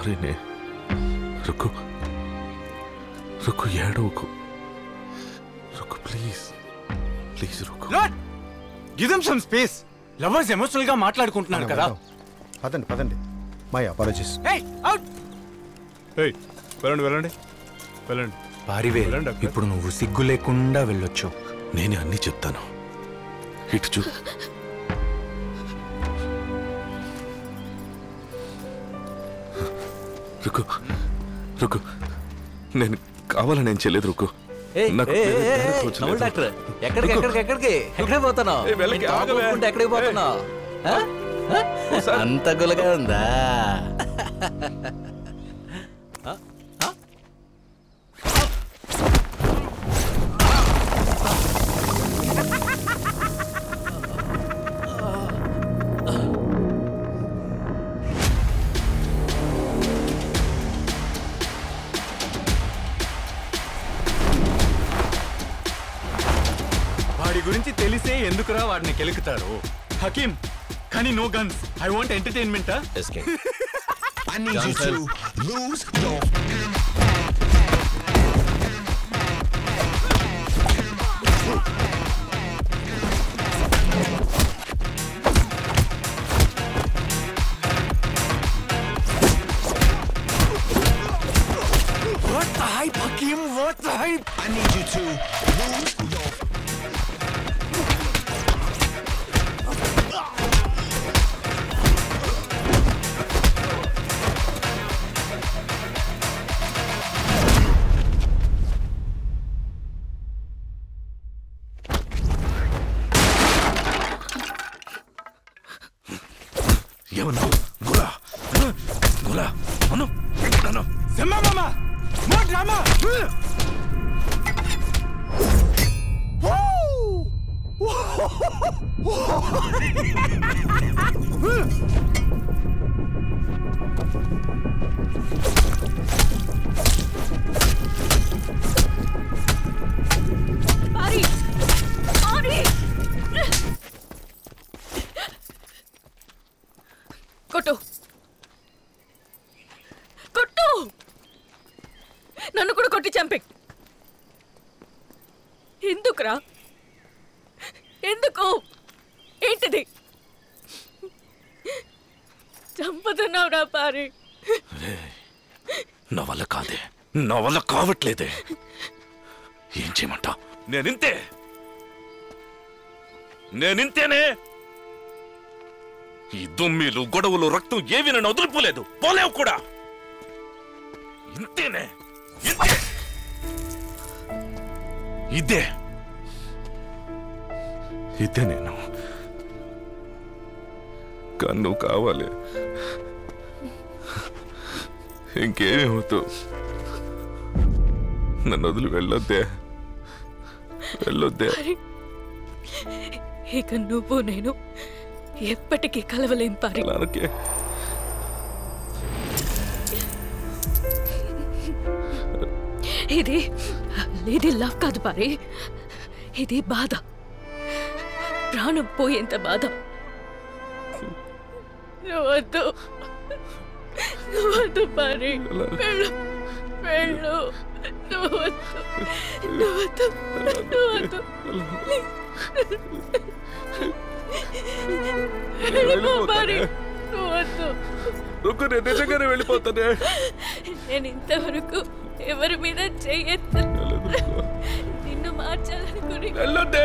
సారీనే రుక్కు రుక్కు ఏడవకు Rukku please please Rukku Lord give them some space lovers emotional గా మాట్లాడుకుంటున్నారు కదా పదండి పదండి మై అపాలజీస్ ఏయ్ అవుట్ ఏయ్ వెళ్ళండి వెళ్ళండి వెళ్ళండి పారివే వెళ్ళండి డాక్టర్. ఇప్పుడు నువ్వు సిగ్గు లేకుండా వెళ్ళొచ్చు నేనే అన్నీ చెప్తాను ఇటు చూ రుకు రుకు నేను కావాలని నేను చేయలేదు రుకు నాకు వేరే దారి తోచలేదు. డాక్టర్ ఎక్కడికి ఎక్కడికి ఎక్కడికి ఎక్కడికి పోతున్నావు ఏయ్, వెళ్ళకి, ఆగవే. ఎక్కడికి పోతున్నావు ఆ? ఆ? అంత గులగా ఉందా వాడి గురించి తెలిసే ఎందుకురా వాడిని కెలుకుతారు హకీం కానీ no guns I want entertainment I need you to lose your what the hype Hakeem what the hype I need you to lose your ఏమన్నా గులా గులా అను అను సెమ్మా మామా నో డ్రామా పారి పారి కొట్టు కొట్టు నన్ను కూడా కొట్టి చంపే ఎందుకురా ఎందుకు ఏంటిది చంపుతున్నావురా పారి నా వల్ల కాదే నా వల్ల కావట్లేదే ఏం చేయమంటా నేనింతే నేనింతేనే ఈ దుమ్మిలు గొడవలు రక్తం ఏవి నన్ను వదిలిపోలేదు పోలేవు కూడా ఇంతేనే ఇంతే ఇదే ఇదే నేను కన్ను కావాలి ఇంకేమీ అవుతూ నన్ను వదిలి వెళ్ళొద్దే వెళ్ళొద్దే ఇక నువ్వు నేను ఎప్పటికీ కలవలేం పారి అలాగే ఇది ఇది లవ్ కాదు పారి ఇది బాధ ప్రాణం పోయేంత బాధ నువ్వు వద్దు నువ్వు వద్దు పారి వెళ్ళు వెళ్ళు నువ్వు వద్దు నువ్వు వద్దు నువ్వు వద్దు వెళ్ళిపో పారి నువ్వు వద్దు రుక్కు నేను నిజంగానే వెళ్ళిపోతానే నేను ఇంతవరకు ఎవరి మీద చెయ్యెత్తను నిన్ను మార్చాలనుకుని వెళ్ళొద్దే